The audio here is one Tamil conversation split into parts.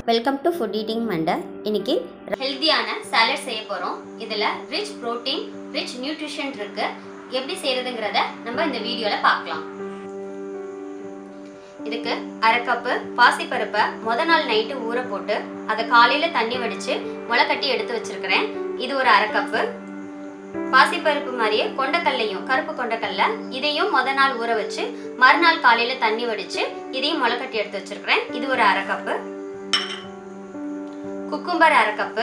வெல்கம் டு ஃபுட் ஈட்டிங் மண்டை இன்னைக்கு ஹெல்த்தியான சாலட் செய்ய போகிறோம் இதில் ரிச் ப்ரோட்டீன் ரிச் நியூட்ரிஷன் இருக்கு எப்படி செய்யறதுங்கிறத நம்ம இந்த வீடியோவில் பார்க்கலாம் இதுக்கு அரை கப்பு பாசிப்பருப்பை முத நாள் நைட்டு ஊற போட்டு அதை காலையில் தண்ணி வடித்து முளை கட்டி எடுத்து வச்சிருக்கிறேன் இது ஒரு அரை கப்பு பாசிப்பருப்பு மாதிரியே கொண்டக்கல்லையும் கருப்பு கொண்டக்கல்ல இதையும் முத நாள் ஊற வச்சு மறுநாள் காலையில தண்ணி வடிச்சு இதையும் முளைக்கட்டி எடுத்து வச்சிருக்கிறேன் இது ஒரு அரை கப்பு குக்கும்பர் அரை கப்பு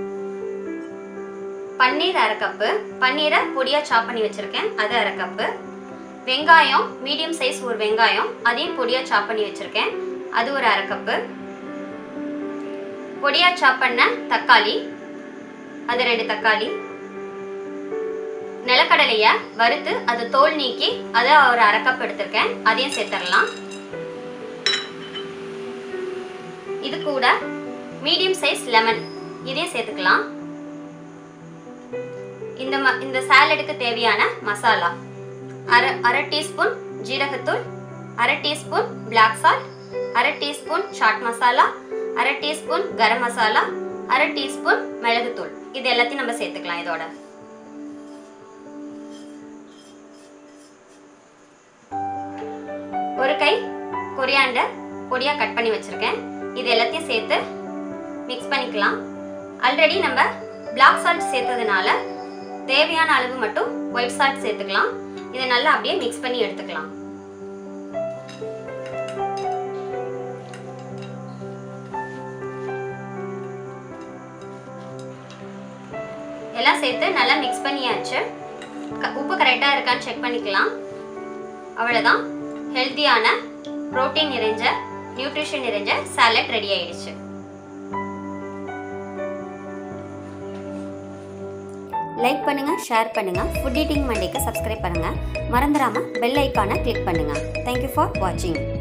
பன்னீர் அரை கப்பு பன்னீரை பொடியா சாப் பண்ணி வச்சிருக்கேன் அது அரை கப்பு வெங்காயம் மீடியம் சைஸ் ஒரு வெங்காயம் அதையும் பொடியா சாப் பண்ணி வச்சிருக்கேன் அது ஒரு அரை கப்பு பொடியா சாப் பண்ண தக்காளி அது ரெண்டு தக்காளி நிலக்கடலைய வறுத்து அது தோல் நீக்கி அதை ஒரு அரை கப் எடுத்திருக்கேன் அதையும் சேர்த்துடலாம் இது கூட மீடியம் சைஸ் லெமன் இதையும் சேர்த்துக்கலாம் இந்த ம இந்த சாலடுக்கு தேவையான மசாலா அரை அரை டீஸ்பூன் ஜீரகத்தூள் அரை டீஸ்பூன் பிளாக் சால்ட் அரை டீஸ்பூன் சாட் மசாலா அரை டீஸ்பூன் கரம் மசாலா அரை டீஸ்பூன் மிளகுத்தூள் இது எல்லாத்தையும் நம்ம சேர்த்துக்கலாம் இதோட ஒரு கை கொரியாண்டர் பொடியாக கட் பண்ணி வச்சுருக்கேன் இது எல்லாத்தையும் சேர்த்து மிக்ஸ் பண்ணிக்கலாம் ஆல்ரெடி நம்ம பிளாக் சால்ட் சேர்த்ததுனால தேவையான அளவு மட்டும் ஒயிட் சால்ட் சேர்த்துக்கலாம் இதை நல்லா அப்படியே மிக்ஸ் பண்ணி எடுத்துக்கலாம் எல்லாம் சேர்த்து நல்லா மிக்ஸ் பண்ணியாச்சு க- உப்பு கரெக்டாக இருக்கான்னு செக் பண்ணிக்கலாம் அவ்வளோதான் ஹெல்த்தியான புரோட்டீன் நிறைஞ்ச நியூட்ரிஷன் நிறைஞ்ச சாலட் ரெடி ஆயிடுச்சு லைக் பண்ணுங்க ஷேர் பண்ணுங்க ஃபுட் ஈட்டிங் மண்டேக்கு சப்ஸ்கிரைப் பண்ணுங்க மறந்துடாம பெல் ஐக்கானை கிளிக் பண்ணுங்க தேங்க்யூ ஃபார் வாட்சிங்